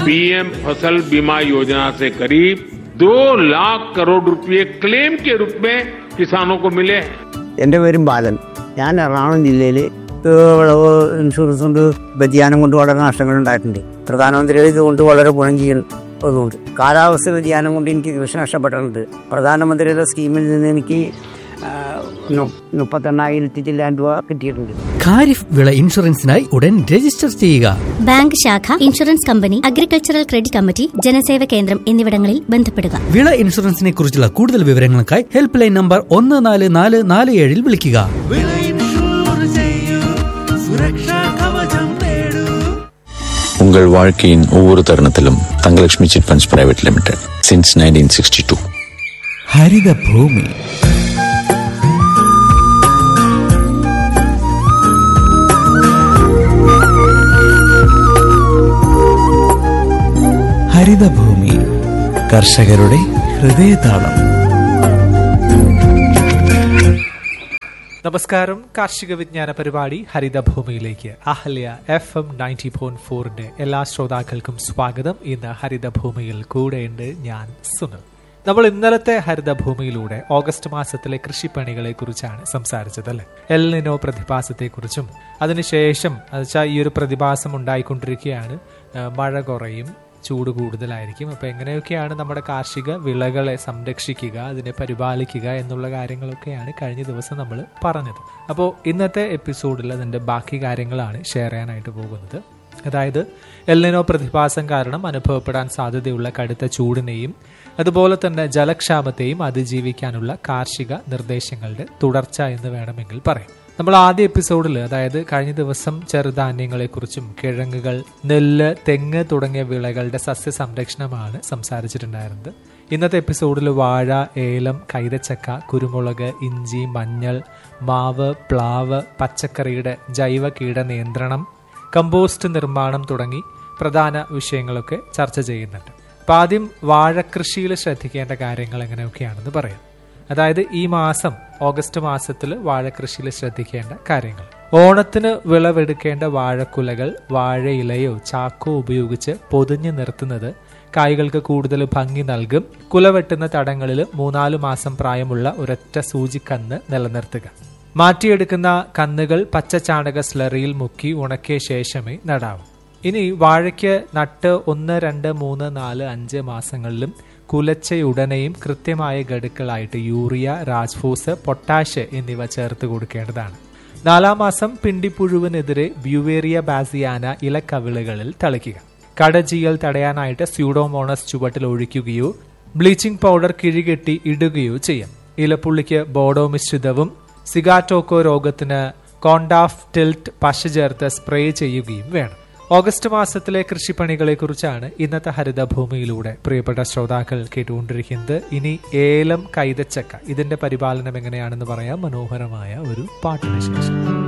PM फसल बीमा योजना से करीब दो लाख करोड़ रुपए क्लेम के रूप में किसानों को मिले हैं എൻ്റെ പേരും ബാലൻ ഞാൻ എറണാകുളം ജില്ലയിൽ വിളവ് ഇൻഷുറൻസ് കൊണ്ട് വ്യതിയാനം കൊണ്ട് വളരെ നഷ്ടങ്ങൾ ഉണ്ടായിട്ടുണ്ട് പ്രധാനമന്ത്രിയുടെ ഇതുകൊണ്ട് വളരെ ഗുണം ചെയ്യുന്നതുകൊണ്ട് കാലാവസ്ഥ വ്യതിയാനം കൊണ്ട് എനിക്ക് കൃഷി നഷ്ടപ്പെട്ടിട്ടുണ്ട് പ്രധാനമന്ത്രിയുടെ സ്കീമിൽ നിന്ന് എനിക്ക് ആ, നു- മുപ്പത്തെണ്ണായിരത്തി ചില്ലാൻ രൂപ കിട്ടിയിട്ടുണ്ട് ഖാരിഫ് വിള ഇൻഷുറൻസിനായി ഉടൻ രജിസ്റ്റർ ചെയ്യുക ബാങ്ക് ശാഖ insurance company agricultural credit committee Janaseva Kendram എന്നിവിടങ്ങളിൽ ബന്ധപ്പെടുക വിള ഇൻഷുറൻസിനെ കുറിച്ചുള്ള കൂടുതൽ വിവരങ്ങൾക്കായി ഹെൽപ്പ് ലൈൻ നമ്പർ ഒന്ന് നാല് നാല് നാല് ഏഴിൽ വിളിക്കുക വിള ഇൻഷൂർ ചെയ്യൂ സുരക്ഷാ കവചം നേടൂ உங்கள் வாழ்க்கையின் ஒவ்வொரு தருணத்திலும் Thangalakshmi chit funds private limited since nineteen sixty two Harithabhoomi Harithabhoomi കർഷകരുടെ ഹൃദയതാളം നമസ്കാരം കാർഷിക വിജ്ഞാന പരിപാടി ഹരിതഭൂമിയിലേക്ക് Ahalya F M ninety point ഫോറിന്റെ എല്ലാ ശ്രോതാക്കൾക്കും സ്വാഗതം ഇന്ന് ഹരിതഭൂമിയിൽ കൂടെയുണ്ട് ഞാൻ സുനിൽ നമ്മൾ ഇന്നലത്തെ ഹരിതഭൂമിയിലൂടെ ഓഗസ്റ്റ് മാസത്തിലെ കൃഷിപ്പണികളെ കുറിച്ചാണ് സംസാരിച്ചത് അല്ലെ എല്ലിനോ പ്രതിഭാസത്തെക്കുറിച്ചും അതിനുശേഷം എന്നുവെച്ചാൽ ഈ ഒരു പ്രതിഭാസം ഉണ്ടായിക്കൊണ്ടിരിക്കുകയാണ് ആ, മഴ കുറയും ചൂട് കൂടുതലായിരിക്കും അപ്പോൾ എങ്ങനെയൊക്കെയാണ് നമ്മുടെ കാർഷിക വിളകളെ സംരക്ഷിക്കുക അതിനെ പരിപാലിക്കുക എന്നുള്ള കാര്യങ്ങളൊക്കെയാണ് കഴിഞ്ഞ ദിവസം നമ്മൾ പറഞ്ഞത് അപ്പോൾ ഇന്നത്തെ എപ്പിസോഡിൽ അതിൻ്റെ ബാക്കി കാര്യങ്ങളാണ് ഷെയർ ചെയ്യാനായിട്ട് പോകുന്നത് അതായത് എല്ലിനോ പ്രതിഭാസം കാരണം അനുഭവപ്പെടാൻ സാധ്യതയുള്ള കടുത്ത ചൂടിനെയും അതുപോലെ തന്നെ ജലക്ഷാമത്തെയും അതിജീവിക്കാനുള്ള കാർഷിക നിർദ്ദേശങ്ങളുടെ തുടർച്ച എന്ന് വേണമെങ്കിൽ പറയാം നമ്മൾ ആദ്യ എപ്പിസോഡിൽ അതായത് കഴിഞ്ഞ ദിവസം ചെറുധാന്യങ്ങളെക്കുറിച്ചും കിഴങ്ങുകൾ നെല്ല് തെങ്ങ് തുടങ്ങിയ വിളകളുടെ സസ്യ സംരക്ഷണമാണ് സംസാരിച്ചിട്ടുണ്ടായിരുന്നത് ഇന്നത്തെ എപ്പിസോഡിൽ വാഴ ഏലം കൈതച്ചക്ക കുരുമുളക് ഇഞ്ചി മഞ്ഞൾ മാവ് പ്ലാവ് പച്ചക്കറിയുടെ ജൈവ കീട നിയന്ത്രണം കമ്പോസ്റ്റ് നിർമ്മാണം തുടങ്ങി പ്രധാന വിഷയങ്ങളൊക്കെ ചർച്ച ചെയ്യുന്നുണ്ട് അപ്പം ആദ്യം വാഴക്കൃഷിയിൽ ശ്രദ്ധിക്കേണ്ട കാര്യങ്ങൾ എങ്ങനെയൊക്കെയാണെന്ന് പറയാം അതായത് ഈ മാസം ഓഗസ്റ്റ് മാസത്തിൽ വാഴക്കൃഷിയിൽ ശ്രദ്ധിക്കേണ്ട കാര്യങ്ങൾ ഓണത്തിന് വിളവെടുക്കേണ്ട വാഴക്കുലകൾ വാഴയിലയോ ചാക്കോ ഉപയോഗിച്ച് പൊതിഞ്ഞു നിർത്തുന്നത് കായ്കൾക്ക് കൂടുതൽ ഭംഗി നൽകും കുലവെട്ടുന്ന തടങ്ങളിൽ മൂന്നാല് മാസം പ്രായമുള്ള ഒരൊറ്റ സൂചിക്കന്ന് നിലനിർത്തുക മാറ്റിയെടുക്കുന്ന കന്നുകൾ പച്ച ചാണക സ്ലറിയിൽ മുക്കി ഉണക്കിയ ശേഷമേ നടാവൂ ഇനി വാഴയ്ക്ക് നട്ട് ഒന്ന് രണ്ട് മൂന്ന് നാല് അഞ്ച് മാസങ്ങളിലും കുലച്ചയുടനെയും കൃത്യമായ ഗഡുക്കളായിട്ട് യൂറിയ രാജ്ഫോസ് പൊട്ടാഷ് എന്നിവ ചേർത്ത് കൊടുക്കേണ്ടതാണ് നാലാം മാസം പിണ്ടിപ്പുഴുവിനെതിരെ ബ്യൂവേറിയ ബാസിയാന ഇലക്കവിളുകളിൽ തളിക്കുക കടചീയൽ തടയാനായിട്ട് സ്യൂഡോമോണസ് ചുവട്ടിൽ ഒഴിക്കുകയോ ബ്ലീച്ചിംഗ് പൗഡർ കിഴികെട്ടി ഇടുകയോ ചെയ്യാം ഇലപ്പുള്ളിക്ക് ബോഡോ മിശ്രിതവും സിഗാറ്റോക്കോ രോഗത്തിന് കോണ്ടാഫ് ടിൽറ്റ് പശ ചേർത്ത് സ്പ്രേ ചെയ്യുകയും വേണം ഓഗസ്റ്റ് മാസത്തിലെ കൃഷിപ്പണികളെ കുറിച്ചാണ് ഇന്നത്തെ ഹരിതഭൂമിയിലൂടെ പ്രിയപ്പെട്ട ശ്രോതാക്കൾ കേട്ടുകൊണ്ടിരിക്കുന്നത് ഇനി ഏലം കൈതച്ചക്ക ഇതിന്റെ പരിപാലനം എങ്ങനെയാണെന്ന് പറയാം മനോഹരമായ ഒരു പാട്ടിന് ശേഷം